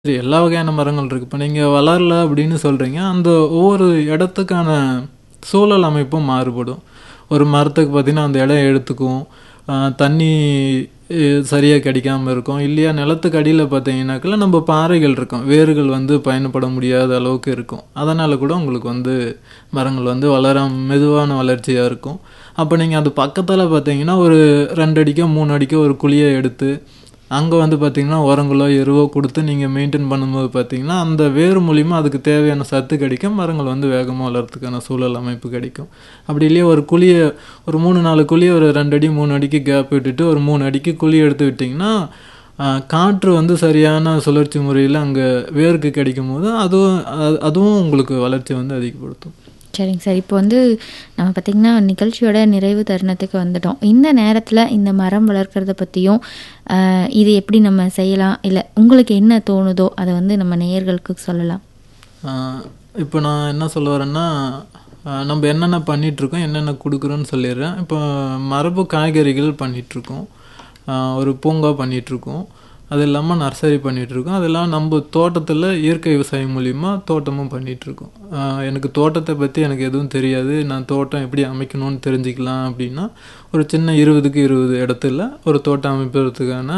சரி எல்லா வகையான மரங்கள் இருக்கு. இப்ப நீங்க வளரல அப்படின்னு சொல்றீங்க. அந்த ஒவ்வொரு இடத்துக்கான சூழல் அமைப்பும் மாறுபடும். ஒரு மரத்துக்கு பார்த்தீங்கன்னா, அந்த இடம் எடுத்துக்கும். அ தண்ணி எ சரியா கிடைக்காம இருக்கும். இல்லையா நிலத்துக்கு அடியில பார்த்தீங்கன்னாக்கா, நம்ம பாறைகள் இருக்கும். வேர்கள் வந்து பயன்பட முடியாத அளவுக்கு இருக்கும். அதனால கூட உங்களுக்கு வந்து மரங்கள் வந்து வளராம மெதுவான வளர்ச்சியா இருக்கும். அப்ப நீங்க அது பக்கத்துல பார்த்தீங்கன்னா, ஒரு 2 அடிக்கோ, 3 அடிக்கோ ஒரு குழிய எடுத்து, அங்க வந்து பார்த்தீங்கன்னா, உரங்களோ, எருவோ குடுத்து நீங்க மெயின்டெயின் பண்ணும்போது பார்த்தீங்கன்னா, அந்த வேர் மூலியமா அதுக்கு தேவையான சத்து கிடைக்கும். மரங்கள் வந்து வேகமா வளர்றதுக்கான சூழல் அமைப்பு கிடைக்கும். அப்படி இல்லையா ஒரு குழிய ஒரு 3, 4 குழிய ஒரு 2 அடி, 3 அடிக்கு கேப் விட்டுட்டு, ஒரு 3 அடிக்கு குழி எடுத்து விட்டீங்கன்னா, அ காற்று வந்து சரியான சுழற்சி முறையில அங்க வேருக்கு கிடைக்கும்போது, அதுவும் அ அதுவும் உங்களுக்கு வளர்ச்சிய வந்து அதிகப்படுத்தும். சரிங்க சார். இப்போ வந்து நம்ம பார்த்தீங்கன்னா, நிகழ்ச்சியோட நிறைவு தருணத்துக்கு வந்துட்டோம். இந்த நேரத்தில இந்த மரம் வளர்க்கிறத பத்தியும், அ இது எப்படி நம்ம செய்யலாம்? இல்ல உங்களுக்கு என்ன தோணுதோ, அத வந்து நம்ம நேயர்களுக்கு சொல்லலாம். ஆ இப்ப நான் என்ன சொல்ல வரேன்னா, அ நம்ப என்னென்ன பண்ணிட்டுருக்கோம், என்னென்ன குடுக்குறோம்னு சொல்லிர்றேன். இப்போ மரபு காய்கறிகள் பண்ணிட்டுருக்கோம். அ ஒரு பூங்கா பண்ணிட்டுருக்கோம். அது இல்லாம நர்சரி பண்ணிட்டுருக்கோம். அது இல்லாம நம்ப தோட்டத்தில இயற்கை விவசாயம் மூலியமா தோட்டமும் பண்ணிட்டுருக்கோம். அ எனக்கு தோட்டத்த பத்தி எனக்கு எதுவும் தெரியாது. நான் தோட்டம் எப்படி அமைக்கணும்னு தெரிஞ்சுக்கலாம் அப்படின்னா, ஒரு சின்ன 20க்கு 20 இடத்துல ஒரு தோட்டம் அமைப்பதற்கான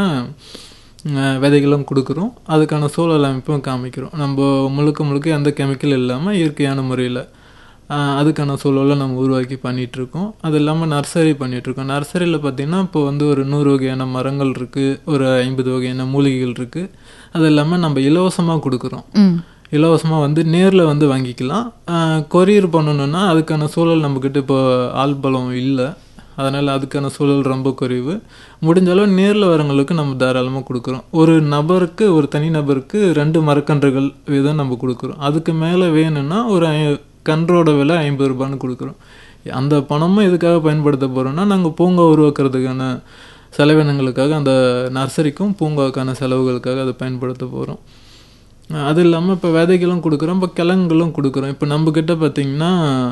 அ விதைகளும் குடுக்குறோம். அதுக்கான சூழல் அமைப்பும் காமிக்கிறோம். நம்ப முழுக்க முழுக்க எந்த கெமிக்கல் இல்லாம இயற்கையான முறையில அ அதுக்கான சூழல நம்ம உருவாக்கி பண்ணிட்டுருக்கோம். அது இல்லாம நர்சரி பண்ணிட்டுருக்கோம். நர்சரியில பார்த்தீங்கன்னா, இப்போ வந்து ஒரு 100 வகையான மரங்கள் இருக்கு. ஒரு 50 வகையான மூலிகைகள் இருக்கு. அது இல்லாம நம்ப இலவசமா குடுக்குறோம். ம். இலவசமா வந்து நேர்ல வந்து வாங்கிக்கலாம். அ கொரியர் பண்ணணும்னா, அதுக்கான சூழல் நம்மகிட்ட இப்போ ஆள் பலம் இல்ல. அதனால அதுக்கான சூழல் ரொம்ப குறைவு. முடிஞ்ச அளவு நேர்ல வரவங்களுக்கு நம்ம தாராளமா குடுக்குறோம். ஒரு நபருக்கு ஒரு தனி நபருக்கு 2 மரக்கன்றுகள் வீதம் நம்ம குடுக்குறோம். அதுக்கு மேல வேணும்னா, ஒரு ஐ கன்றோட விலை ரூ. 50ன்னு குடுக்குறோம். அந்த பணமும் எதுக்காக பயன்படுத்த போறோம்னா, நாங்க பூங்கா உருவாக்குறதுக்கான செலவினங்களுக்காக அந்த நர்சரிக்கும், பூங்காவுக்கான செலவுகளுக்காக அத பயன்படுத்த போறோம். அ அது இல்லாம இப்ப விதைகளும் குடுக்குறோம். இப்ப கிழங்குகளும் குடுக்குறோம். இப்ப நம்பகிட்ட பார்த்தீங்கன்னா,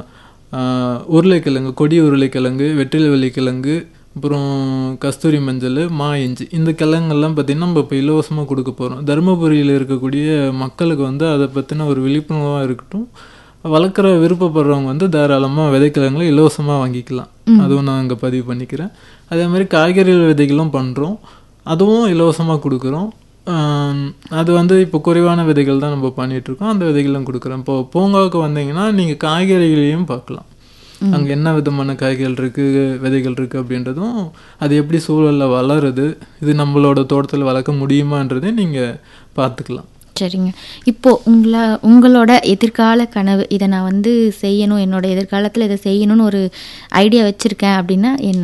அ உருளைக்கிழங்கு, கொடி உருளைக்கிழங்கு, வெற்றிலை கிழங்கு, அப்புறம் கஸ்தூரி மஞ்சள், மா இஞ்சி இந்த கிழங்கெல்லாம் பார்த்தீங்கன்னா, நம்ம இப்ப இலவசமா குடுக்க போறோம். தருமபுரியில இருக்கக்கூடிய மக்களுக்கு வந்து அத பத்தின ஒரு விழிப்புணர்வா இருக்கட்டும். வளர்க்குற விருப்பப்படுறவங்க வந்து தாராளமா விதைக்கிழங்குல இலவசமா வாங்கிக்கலாம். ம். அதுவும் நான் இங்க பதிவு பண்ணிக்கிறேன். அதேமாரி காய்கறிகள் விதைகளும் பண்றோம். அதுவும் இலவசமா குடுக்குறோம். அ அது வந்து இப்போ குறைவான விதைகள் தான் நம்ம பண்ணிட்டுருக்கோம். அந்த விதைகளும் குடுக்குறோம். இப்போ பூங்காவுக்கு வந்தீங்கன்னா, நீங்க காய்கறிகளையும் பார்க்கலாம். ம். அங்க என்ன விதமான காய்கள் இருக்கு, விதைகள் இருக்கு அப்படின்றதும், அது எப்படி சூழல்ல வளருது, இது நம்மளோட தோட்டத்தில வளர்க்க முடியுமான்றதையும் நீங்க பார்த்துக்கலாம். சரிங்க. இப்போ உங்கள உங்களோட எதிர்கால கனவு, இத நான் வந்து செய்யணும், என்னோட எதிர்காலத்தில இத செய்யணும்னு ஒரு ஐடியா வச்சிருக்கேன் அப்படின்னா என்ன?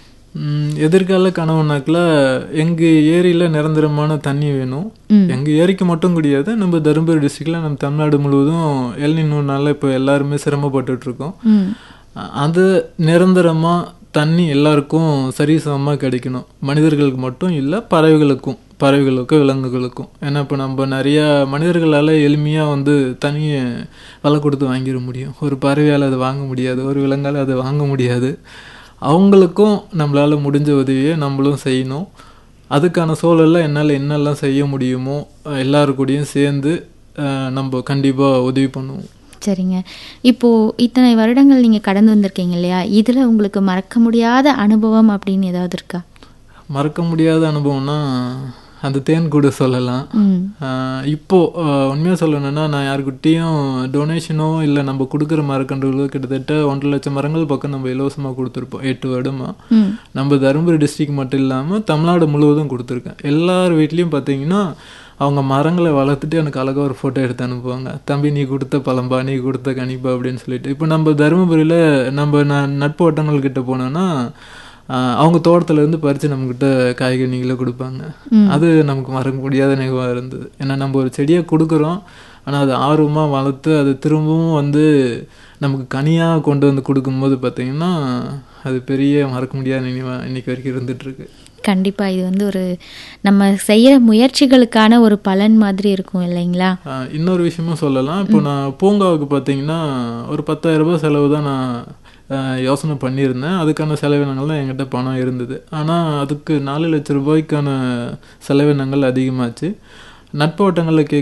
ம் எதிர்கால கனவுனாக்குல, எங்க ஏரியில நிரந்தரமான தண்ணி வேணும். ம். எங்க ஏரிக்கு மட்டும் கிடையாது. நம்ம தருமபுரி டிஸ்ட்ரிக்ட்ல நம்ம தமிழ்நாடு முழுவதும் எல்நினோனால இப்போ எல்லாருமே சிரமப்பட்டுட்டுருக்கோம். ம். அ அது நிரந்தரமா தண்ணி எல்லாருக்கும் சரிசமமா கிடைக்கணும். மனிதர்களுக்கு மட்டும் இல்ல, பறவைகளுக்கும். பறவைகளுக்கும், விலங்குகளுக்கும். ஏன்னா, இப்ப நம்ப நெறையா மனிதர்களால எளிமையா வந்து தண்ணிய வெல குடுத்து வாங்கிற முடியும். ஒரு பறவையால அத வாங்க முடியாது. ஒரு விலங்கால அத வாங்க முடியாது. அவங்களுக்கும் நம்மளால முடிஞ்ச உதவிய நம்பளும் செய்யணும். அதுக்கான சூழல்ல என்னால என்னெல்லாம் செய்ய முடியுமோ, எல்லார் கூடயும் சேர்ந்து அ நம்ப கண்டிப்பா உதவி பண்ணுவோம். சரிங்க. இப்போ இத்தனை வருடங்கள் நீங்க கடந்து வந்திருக்கீங்க இல்லையா? இதுல உங்களுக்கு மறக்க முடியாத அனுபவம் அப்படின்னு ஏதாவது இருக்கா? மறக்க முடியாத அனுபவம்னா, அந்த தேன்கூடு சொல்லலாம். ம். அ இப்போ அ உண்மையா சொல்லணும்னா, நான் யார்கிட்டயும் டொனேஷனோ இல்ல நம்ப குடுக்குற மரக்கன்றுகளோ கிட்டத்தட்ட 1,50,000 மரங்கள் பக்கம் நம்ம இலவசமா குடுத்துருப்போம். 8 வருடமா. ம். நம்ம தருமபுரி டிஸ்ட்ரிக்ட் மட்டும் இல்லாம, தமிழ்நாடு முழுவதும் குடுத்துருக்கேன். எல்லார் வீட்லயும் பார்த்தீங்கன்னா, அவங்க மரங்கள வளர்த்துட்டு எனக்கு அழகா ஒரு ஃபோட்டோ எடுத்து அனுப்புவாங்க. "தம்பி நீ குடுத்த பழம்பா, நீ குடுத்த கனிப்பா" அப்படின்னு சொல்லிட்டு. இப்போ நம்ப தருமபுரியில நம்ப ந நட்பு வட்டங்கள் கிட்ட போனோம்னா, அ அவங்க தோட்டத்துல இருந்து பறிச்சு நம்மகிட்ட காய்கனிகள குடுப்பாங்க. ம். அது நமக்கு மறக்க முடியாத நிகழ்வா இருந்தது. ஏன்னா, நம்ப ஒரு செடிய குடுக்குறோம். ஆனா, அது ஆர்வமா வளர்த்து, அது திரும்பவும் வந்து நமக்கு கனியா கொண்டு வந்து குடுக்கும்போது பார்த்தீங்கன்னா, அது பெரிய மறக்க முடியாத நினைவா இன்னைக்கு வரைக்கும் இருந்துட்டுருக்கு. கண்டிப்பா. இது வந்து ஒரு நம்ம செய்யற முயற்சிகளுக்கான ஒரு பலன் மாதிரி இருக்கும் இல்லைங்களா? அ இன்னொரு விஷயமும் சொல்லலாம். இப்போ ம். நான் பூங்காவுக்கு பார்த்தீங்கன்னா, ஒரு ரூ. 10,000 செலவு தான் நான் அ யோசனை பண்ணியிருந்தேன். அதுக்கான செலவினங்கள்லாம் என்கிட்ட பணம் இருந்தது. ஆனா, அதுக்கு ரூ. 4,00,000 செலவினங்கள் அதிகமாச்சு. நட்பு வட்டங்களில்